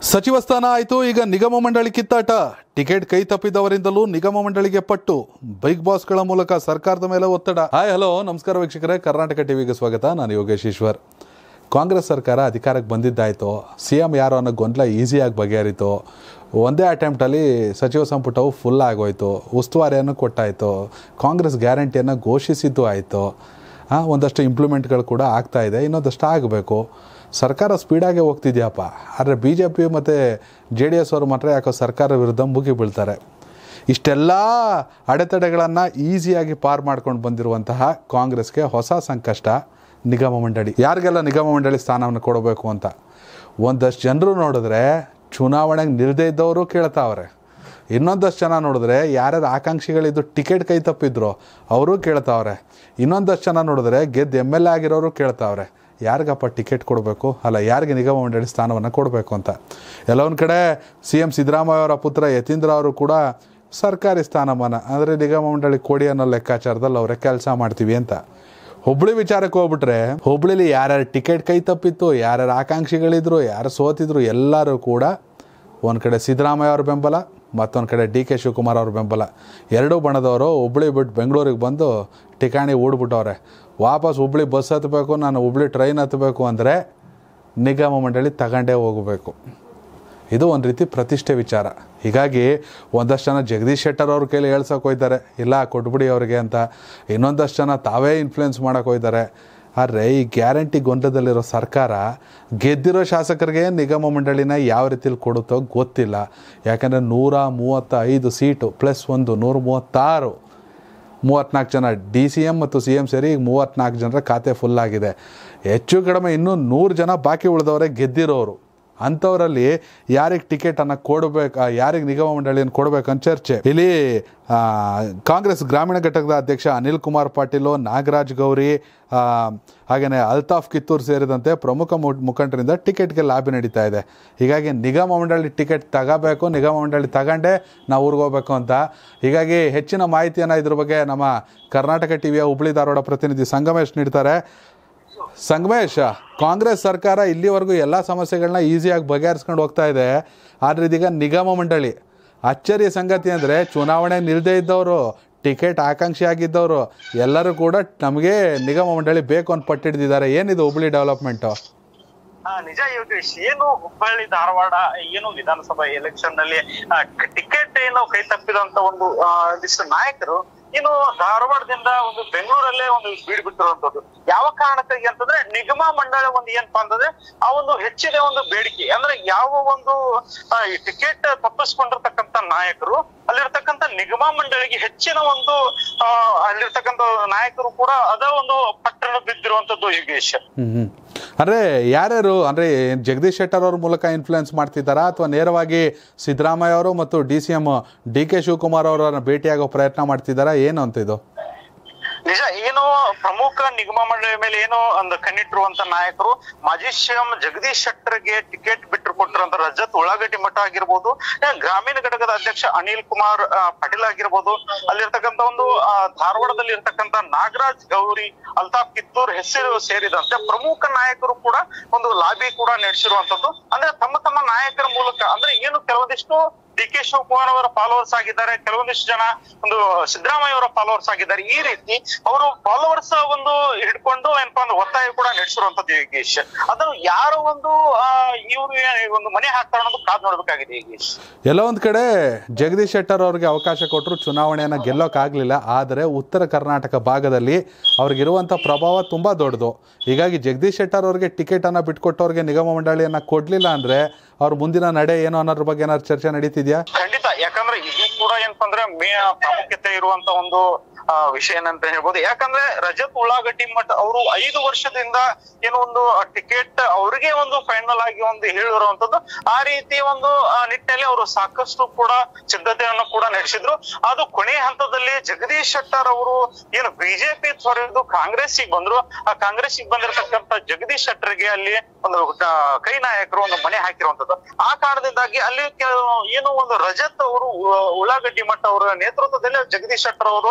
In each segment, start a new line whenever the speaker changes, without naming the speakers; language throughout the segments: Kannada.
ಸಚಿವ ಸ್ಥಾನ ಆಯಿತು ಈಗ ನಿಗಮ ಮಂಡಳಿ ಕಿತ್ತಾಟ ಟಿಕೆಟ್ ಕೈ ತಪ್ಪಿದವರಿಂದಲೂ ನಿಗಮ ಮಂಡಳಿಗೆ ಪಟ್ಟು ಬೈಕ್ ಬಾಸ್ಗಳ ಮೂಲಕ ಸರ್ಕಾರದ ಮೇಲೆ ಒತ್ತಡ ಹಾಯ್ ಹಲೋ ನಮಸ್ಕಾರ ವೀಕ್ಷಕರೇ ಕರ್ನಾಟಕ ಟಿವಿಗೆ ಸ್ವಾಗತ ನಾನು ಯೋಗೇಶ್ ಈಶ್ವರ್ ಕಾಂಗ್ರೆಸ್ ಸರ್ಕಾರ ಅಧಿಕಾರಕ್ಕೆ ಬಂದಿದ್ದಾಯಿತು ಸಿ ಎಂ ಯಾರು ಅನ್ನೋ ಗೊಂದಲ ಈಸಿಯಾಗಿ ಬಗೆಹರಿತು ಒಂದೇ ಅಟೆಂಪ್ಟಲ್ಲಿ ಸಚಿವ ಸಂಪುಟವು ಫುಲ್ ಆಗೋಯ್ತು ಉಸ್ತುವಾರಿಯನ್ನು ಕೊಟ್ಟಾಯಿತು ಕಾಂಗ್ರೆಸ್ ಗ್ಯಾರಂಟಿಯನ್ನು ಘೋಷಿಸಿದ್ದು ಆಯಿತು ಹಾಂ ಒಂದಷ್ಟು ಇಂಪ್ಲಿಮೆಂಟ್ಗಳು ಕೂಡ ಆಗ್ತಾ ಇದೆ ಇನ್ನೊಂದಷ್ಟು ಆಗಬೇಕು ಸರ್ಕಾರ ಸ್ಪೀಡಾಗೆ ಹೋಗ್ತಿದ್ಯಪ್ಪ ಆದರೆ ಬಿ ಜೆ ಪಿ ಮತ್ತು ಜೆ ಡಿ ಎಸ್ ಅವರು ಮಾತ್ರ ಯಾಕೋ ಸರ್ಕಾರ ವಿರುದ್ಧ ಮುಗಿ ಬೀಳ್ತಾರೆ ಇಷ್ಟೆಲ್ಲ ಅಡೆತಡೆಗಳನ್ನು ಈಸಿಯಾಗಿ ಪಾರ್ ಮಾಡ್ಕೊಂಡು ಬಂದಿರುವಂತಹ ಕಾಂಗ್ರೆಸ್ಗೆ ಹೊಸ ಸಂಕಷ್ಟ ನಿಗಮ ಮಂಡಳಿ ಯಾರಿಗೆಲ್ಲ ನಿಗಮ ಮಂಡಳಿ ಸ್ಥಾನವನ್ನು ಕೊಡಬೇಕು ಅಂತ ಒಂದಷ್ಟು ಜನರು ನೋಡಿದ್ರೆ ಚುನಾವಣೆಗೆ ನಿಲ್ಲದೇ ಇದ್ದವರು ಕೇಳ್ತಾವ್ರೆ ಇನ್ನೊಂದಷ್ಟು ಜನ ನೋಡಿದ್ರೆ ಯಾರ್ಯಾರು ಆಕಾಂಕ್ಷಿಗಳಿದ್ದು ಟಿಕೆಟ್ ಕೈ ತಪ್ಪಿದ್ರು ಅವರು ಕೇಳ್ತಾವ್ರೆ ಇನ್ನೊಂದಷ್ಟು ಜನ ನೋಡಿದ್ರೆ ಗೆದ್ದು ಎಮ್ ಎಲ್ ಎ ಆಗಿರೋರು ಕೇಳ್ತಾವ್ರೆ ಯಾರಿಗಪ್ಪ ಟಿಕೆಟ್ ಕೊಡಬೇಕು ಅಲ್ಲ ಯಾರಿಗೆ ನಿಗಮ ಮಂಡಳಿ ಸ್ಥಾನವನ್ನು ಕೊಡಬೇಕು ಅಂತ ಎಲ್ಲ ಒಂದು ಕಡೆ ಸಿ ಎಂ ಸಿದ್ದರಾಮಯ್ಯ ಅವರ ಪುತ್ರ ಯತೀಂದ್ರ ಅವರು ಕೂಡ ಸರ್ಕಾರಿ ಸ್ಥಾನಮಾನ ಅಂದರೆ ನಿಗಮ ಮಂಡಳಿ ಕೊಡಿ ಅನ್ನೋ ಲೆಕ್ಕಾಚಾರದಲ್ಲಿ ಅವರೇ ಕೆಲಸ ಮಾಡ್ತೀವಿ ಅಂತ ಹುಬ್ಳಿ ವಿಚಾರಕ್ಕೆ ಹೋಗ್ಬಿಟ್ರೆ ಹುಬ್ಳಿಲಿ ಯಾರ್ಯಾರು ಟಿಕೆಟ್ ಕೈ ತಪ್ಪಿತ್ತು ಯಾರ್ಯಾರು ಆಕಾಂಕ್ಷಿಗಳಿದ್ರು ಯಾರು ಸೋತಿದ್ರು ಎಲ್ಲರೂ ಕೂಡ ಒಂದು ಕಡೆ ಸಿದ್ದರಾಮಯ್ಯ ಅವ್ರ ಬೆಂಬಲ ಮತ್ತೊಂದು ಕಡೆ ಡಿ ಕೆ ಶಿವಕುಮಾರ್ ಅವ್ರ ಬೆಂಬಲ ಎರಡೂ ಬಣದವರು ಹುಬ್ಳಿ ಬಿಟ್ಟು ಬೆಂಗಳೂರಿಗೆ ಬಂದು ಠಿಕಾಣಿ ಹೂಡ್ಬಿಟ್ಟವ್ರೆ ವಾಪಸ್ ಹುಬ್ಳಿ ಬಸ್ ಹತ್ತಬೇಕು ನಾನು ಹುಬ್ಳಿ ಟ್ರೈನ್ ಹತ್ತಬೇಕು ಅಂದರೆ ನಿಗಮ ಮಂಡಳಿ ತಗೊಂಡೇ ಹೋಗಬೇಕು ಇದು ಒಂದು ರೀತಿ ಪ್ರತಿಷ್ಠೆ ವಿಚಾರ ಹೀಗಾಗಿ ಒಂದಷ್ಟು ಜನ ಜಗದೀಶ್ ಶೆಟ್ಟರ್ ಅವ್ರ ಕೈಲಿ ಹೇಳ್ಸೋಕೆ ಹೋಯ್ತಾರೆ ಇಲ್ಲ ಕೊಟ್ಬಿಡಿ ಅವ್ರಿಗೆ ಅಂತ ಇನ್ನೊಂದಷ್ಟು ಜನ ತಾವೇ ಇನ್ಫ್ಲುಯೆನ್ಸ್ ಮಾಡೋಕೆ ಹೋಯ್ತಾರೆ ಆದರೆ ಈ ಗ್ಯಾರಂಟಿ ಗೊಂದಲದಲ್ಲಿರೋ ಸರ್ಕಾರ ಗೆದ್ದಿರೋ ಶಾಸಕರಿಗೆ ನಿಗಮ ಮಂಡಳಿನ ಯಾವ ರೀತಿಲಿ ಕೊಡುತ್ತೋ ಗೊತ್ತಿಲ್ಲ ಯಾಕಂದರೆ ನೂರ ಮೂವತ್ತ ಐದು ಸೀಟು ಪ್ಲಸ್ ಒಂದು ನೂರ ಮೂವತ್ತಾರು ಮೂವತ್ತ್ನಾಲ್ಕು ಜನ ಡಿ ಸಿ ಎಮ್ ಮತ್ತು ಸಿ ಎಮ್ ಸೇರಿ ಈಗ ಮೂವತ್ತ್ನಾಲ್ಕು ಜನರ ಖಾತೆ ಫುಲ್ ಆಗಿದೆ ಹೆಚ್ಚು ಕಡಿಮೆ ಇನ್ನೂ ನೂರು ಜನ ಬಾಕಿ ಉಳಿದವರೇ ಗೆದ್ದಿರೋರು ಅಂಥವರಲ್ಲಿ ಯಾರಿಗೆ ಟಿಕೆಟನ್ನು ಕೊಡಬೇಕು ಯಾರಿಗೆ ನಿಗಮ ಮಂಡಳಿಯನ್ನು ಕೊಡಬೇಕಂತ ಚರ್ಚೆ ಇಲ್ಲಿ ಆ, ಕಾಂಗ್ರೆಸ್ ಗ್ರಾಮೀಣ ಘಟಕದ ಅಧ್ಯಕ್ಷ ಅನಿಲ್ ಕುಮಾರ್ ಪಾಟೀಲು ನಾಗರಾಜ್ ಗೌರಿ ಆ, ಹಾಗೆಯೇ ಅಲ್ತಾಫ್ ಕಿತ್ತೂರು ಸೇರಿದಂತೆ ಪ್ರಮುಖ ಮು- ಮುಖಂಡರಿಂದ ಟಿಕೆಟ್ಗೆ ಲಾಬಿ ನಡೀತಾ ಇದೆ ಹೀಗಾಗಿ ನಿಗಮ ಮಂಡಳಿ ಟಿಕೆಟ್ ತಗೋಬೇಕು ನಿಗಮ ಮಂಡಳಿ ತಗೊಂಡೇ ನಾವು ಊರಿಗೆ ಹೋಗ್ಬೇಕು ಅಂತ ಹೀಗಾಗಿ ಹೆಚ್ಚಿನ ಮಾಹಿತಿಯನ್ನು ಇದ್ರ ಬಗ್ಗೆ ನಮ್ಮ ಕರ್ನಾಟಕ ಟಿವಿಯ ಹುಬ್ಳಿ ಧಾರವಾಡ ಪ್ರತಿನಿಧಿ ಸಂಗಮೇಶ್ ನೀಡ್ತಾರೆ ಸಂಗಮೇಶ್ ಕಾಂಗ್ರೆಸ್ ಸರ್ಕಾರ ಇಲ್ಲಿವರೆಗೂ ಎಲ್ಲ ಸಮಸ್ಯೆಗಳನ್ನ ಈಸಿಯಾಗಿ ಬಗೆಹರಿಸ್ಕೊಂಡು ಹೋಗ್ತಾ ಇದೆ ಆದರೆ ಇದೀಗ ನಿಗಮ ಮಂಡಳಿ ಅಚ್ಚರಿಯ ಸಂಗತಿ ಅಂದರೆ ಚುನಾವಣೆ ನಿಲ್ಲದೇ ಇದ್ದವರು ಟಿಕೆಟ್ ಆಕಾಂಕ್ಷಿ ಆಗಿದ್ದವರು ಎಲ್ಲರೂ ಕೂಡ ನಮಗೆ ನಿಗಮ ಮಂಡಳಿ ಬೇಕು ಅಂತ ಪಟ್ಟಿಡ್ದಿದ್ದಾರೆ ಏನಿದು ಹುಬ್ಳಿ ಡೆವಲಪ್ಮೆಂಟು
ಆ, ನಿಜ ಯೋಗೇಶ್ ಏನು ಹುಬ್ಬಳ್ಳಿ ಧಾರವಾಡ ಏನು ವಿಧಾನಸಭಾ ಎಲೆಕ್ಷನ್ ನಲ್ಲಿ ಟಿಕೆಟ್ ಏನು ಕೈ ತಪ್ಪಿದಂತ ಒಂದು ಆ, ಒಂದಿಷ್ಟು ನಾಯಕರು ಇನ್ನು ಧಾರವಾಡದಿಂದ ಒಂದು ಬೆಂಗಳೂರಲ್ಲೇ ಒಂದು ಬೀಡ್ ಬಿಟ್ಟಿರುವಂತದ್ದು ಯಾವ ಕಾರಣಕ್ಕಾಗಿ ಅಂತಂದ್ರೆ ನಿಗಮ ಮಂಡಳಿ ಒಂದು ಏನಪ್ಪಾ ಅಂತಂದ್ರೆ ಆ ಒಂದು ಹೆಚ್ಚಿನ ಒಂದು ಬೇಡಿಕೆ ಅಂದ್ರೆ ಯಾವ ಒಂದು ಟಿಕೆಟ್ ತಪ್ಪಿಸ್ಕೊಂಡಿರ್ತಕ್ಕಂತ ನಾಯಕರು ಅಲ್ಲಿರ್ತಕ್ಕಂಥ ನಿಗಮ ಮಂಡಳಿಗೆ ಹೆಚ್ಚಿನ ಒಂದು ಆ, ಅಲ್ಲಿರ್ತಕ್ಕಂಥ ನಾಯಕರು ಕೂಡ ಅದ ಒಂದು ಪಟ್ಟಣ ಬಿದ್ದಿರುವಂತದ್ದು ಯೋಗೇಶ್
ಹ್ಞೂ ಅಂದರೆ ಯಾರ್ಯಾರು ಅಂದರೆ ಜಗದೀಶ್ ಶೆಟ್ಟರ್ ಅವ್ರ ಮೂಲಕ ಇನ್ಫ್ಲುಯೆನ್ಸ್ ಮಾಡ್ತಿದ್ದಾರಾ ಅಥವಾ ನೇರವಾಗಿ ಸಿದ್ದರಾಮಯ್ಯ ಅವರು ಮತ್ತು D C M D K Shivakumar ಅವರನ್ನ ಭೇಟಿಯಾಗೋ ಪ್ರಯತ್ನ ಮಾಡ್ತಿದ್ದಾರಾ ಏನು ಅಂತ ಇದು
ನಿಜ ಏನು ಪ್ರಮುಖ ನಿಗಮ ಮಂಡಳಿ ಮೇಲೆ ಏನು ಒಂದು ಕಣ್ಣಿಟ್ಟಿರುವಂತ ನಾಯಕರು ಮಾಜಿ ಸಿಎಂ ಜಗದೀಶ್ ಶೆಟ್ಟರ್ಗೆ ಟಿಕೆಟ್ ಬಿಟ್ಟು ಕೊಟ್ಟಿರುವಂತ ರಜತ್ ಉಳ್ಳಾಗಡ್ಡಿ ಮಠ ಆಗಿರ್ಬೋದು ಆ, ಗ್ರಾಮೀಣ ಘಟಕದ ಅಧ್ಯಕ್ಷ ಅನಿಲ್ ಕುಮಾರ್ ಆ, ಪಾಟೀಲ್ ಆಗಿರ್ಬೋದು ಅಲ್ಲಿರ್ತಕ್ಕಂಥ ಒಂದು ಆ, ಧಾರವಾಡದಲ್ಲಿ ಇರ್ತಕ್ಕಂಥ ನಾಗರಾಜ್ ಗೌರಿ ಅಲ್ತಾಫ್ ಕಿತ್ತೂರ್ ಹೆಸರು ಸೇರಿದಂತೆ ಪ್ರಮುಖ ನಾಯಕರು ಕೂಡ ಒಂದು ಲಾಬಿ ಕೂಡ ನಡೆಸಿರುವಂತದ್ದು ಅಂದ್ರೆ ತಮ್ಮ ತಮ್ಮ ನಾಯಕರ ಮೂಲಕ ಅಂದ್ರೆ ಏನು ಕೆಲವೊಂದಿಷ್ಟು ಡಿ ಕೆ ಶಿವಕುಮಾರ್ ಅವರ ಫಾಲೋವರ್ಸ್ ಆಗಿದ್ದಾರೆ ಕೆಲವೊಂದಿಷ್ಟು ಜನ ಒಂದು ಸಿದ್ದರಾಮಯ್ಯ ಅವರ ಫಾಲೋವರ್ಸ್ ಆಗಿದ್ದಾರೆ ಈ ರೀತಿ ಅವರು ಫಾಲೋವರ್ಸ್ ಒಂದು ಹಿಡ್ಕೊಂಡು ಏನಪ್ಪಾ ಅಂದ್ರೆ ಒತ್ತಾಯ ಕೂಡ ನಡೆಸಿರುವಂತದ್ದು ಯೋಗೇಶ್ ಅದನ್ನು ಯಾರು ಒಂದು ಆ ಇವ್ರು ಒಂದು ಮನೆ ಹಾಕ್ತಾರೆ ಅನ್ನೋದು ಕಾದ್ ನೋಡ್ಬೇಕಾಗಿದೆ ಯೋಗೇಶ್
ಎಲ್ಲೋ ಒಂದು ಕಡೆ ಜಗದೀಶ್ ಶೆಟ್ಟರ್ ಅವ್ರಿಗೆ ಅವಕಾಶ ಕೊಟ್ಟರು ಚುನಾವಣೆಯನ್ನು ಗೆಲ್ಲೋಕ್ಕಾಗಲಿಲ್ಲ ಆದರೆ ಉತ್ತರ ಕರ್ನಾಟಕ ಭಾಗದಲ್ಲಿ ಅವ್ರಿಗಿರುವಂಥ ಪ್ರಭಾವ ತುಂಬ ದೊಡ್ಡದು ಹೀಗಾಗಿ ಜಗದೀಶ್ ಶೆಟ್ಟರ್ ಅವ್ರಿಗೆ ಟಿಕೆಟನ್ನು ಬಿಟ್ಕೊಟ್ಟವ್ರಿಗೆ ನಿಗಮ ಮಂಡಳಿಯನ್ನು ಕೊಡಲಿಲ್ಲ ಅಂದರೆ ಅವ್ರ ಮುಂದಿನ ನಡೆ ಏನು ಅನ್ನೋದ್ರ ಬಗ್ಗೆ ಏನಾದ್ರು ಚರ್ಚೆ ನಡೀತಿದೆಯಾ
ಖಂಡಿತ ಯಾಕಂದ್ರೆ ಇದು ಕೂಡ ಏನಪ್ಪಾ ಅಂದ್ರೆ ಮೇ ಪ್ರಾಮುಖ್ಯತೆ ಇರುವಂತ ಒಂದು ಆ, ವಿಷಯ ಏನಂತ ಹೇಳ್ಬೋದು ಯಾಕಂದ್ರೆ ರಜತ್ ಉಳ್ಳಾಗಡ್ಡಿ ಮಠ ಅವರು ಐದು ವರ್ಷದಿಂದ ಏನೋ ಒಂದು ಟಿಕೆಟ್ ಅವ್ರಿಗೆ ಒಂದು ಫೈನಲ್ ಆಗಿ ಒಂದು ಹೇಳಿರುವಂತದ್ದು ಆ ರೀತಿ ಒಂದು ಆ, ನಿಟ್ಟಿನಲ್ಲಿ ಅವರು ಸಾಕಷ್ಟು ಕೂಡ ಸಿದ್ಧತೆಯನ್ನು ಕೂಡ ನಡೆಸಿದ್ರು ಅದು ಕೊನೆ ಹಂತದಲ್ಲಿ ಜಗದೀಶ್ ಶೆಟ್ಟರ್ ಅವರು ಏನು ಬಿಜೆಪಿ ತೊರೆದು ಕಾಂಗ್ರೆಸ್ಗೆ ಬಂದ್ರು ಆ ಕಾಂಗ್ರೆಸ್ಗೆ ಬಂದಿರತಕ್ಕಂತ ಜಗದೀಶ್ ಶೆಟ್ಟರ್ಗೆ ಅಲ್ಲಿ ಒಂದು ಆ, ಕೈ ನಾಯಕರು ಒಂದು ಮನೆ ಹಾಕಿರುವಂತದ್ದು ಆ ಕಾರಣದಿಂದಾಗಿ ಅಲ್ಲಿ ಕೆಲ- ಏನು ಒಂದು ರಜತ್ ಅವರು ಉ- ಉಳ್ಳಾಗಡ್ಡಿ ಮಠ ಅವರ ನೇತೃತ್ವದಲ್ಲಿ ಜಗದೀಶ್ ಶೆಟ್ಟರ್ ಅವರು ಆ,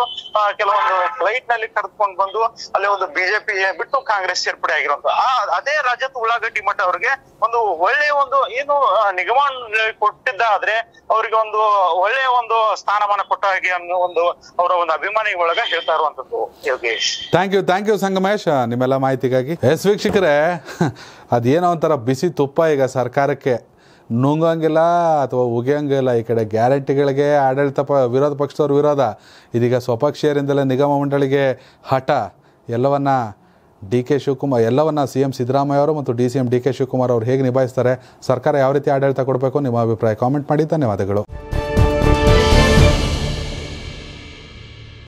ಕೆಲವೊಂದು ಫ್ಲೈಟ್ ನಲ್ಲಿ ಕರೆದುಕೊಂಡು ಬಂದು ಅಲ್ಲಿ ಒಂದು ಬಿಜೆಪಿ ಬಿಟ್ಟು ಕಾಂಗ್ರೆಸ್ ಸೇರ್ಪಡೆ ಆಗಿರುವಂತ ಆ ಅದೇ ರಜತ್ ಉಳ್ಳಾಗಡ್ಡಿ ಮಠ ಅವರಿಗೆ ಒಂದು ಒಳ್ಳೆಯ ಒಂದು ಏನು ಆ, ನಿಗಮ ಕೊಟ್ಟಿದ್ದಾದ್ರೆ ಅವರಿಗೆ ಒಂದು ಒಳ್ಳೆಯ ಒಂದು ಸ್ಥಾನಮಾನ ಕೊಟ್ಟ ಹಾಗೆ ಅನ್ನೋ ಒಂದು ಅವರ ಒಂದು ಅಭಿಮಾನಿ ಒಳಗ ಹೇಳ್ತಾ ಇರುವಂತದ್ದು Yogesh
thank you thank you Sangamesh ನಿಮ್ಮೆಲ್ಲ ಮಾಹಿತಿಗಾಗಿ ಎಸ್ ವೀಕ್ಷಕರೇ ಅದೇನೋ ಒಂಥರ ಬಿಸಿ ತುಪ್ಪ ಈಗ ಸರ್ಕಾರಕ್ಕೆ ನುಂಗಂಗಿಲ್ಲ ಅಥವಾ ಉಗಿಯಂಗಿಲ್ಲ ಈ ಕಡೆ ಗ್ಯಾರಂಟಿಗಳಿಗೆ ಆಡಳಿತ ಪ ವಿರೋಧ ಪಕ್ಷದವ್ರ ವಿರೋಧ ಇದೀಗ ಸ್ವಪಕ್ಷೀಯರಿಂದಲೇ ನಿಗಮ ಮಂಡಳಿಗೆ ಹಠ ಎಲ್ಲವನ್ನ ಡಿ ಕೆ ಶಿವಕುಮಾರ್ ಎಲ್ಲವನ್ನ ಸಿ ಎಂ ಸಿದ್ದರಾಮಯ್ಯ ಅವರು ಮತ್ತು D C M D K Shivakumar ಅವರು ಹೇಗೆ ನಿಭಾಯಿಸ್ತಾರೆ ಸರ್ಕಾರ ಯಾವ ರೀತಿ ಆಡಳಿತ ಕೊಡಬೇಕು ನಿಮ್ಮ ಅಭಿಪ್ರಾಯ ಕಾಮೆಂಟ್ ಮಾಡಿ ಧನ್ಯವಾದಗಳು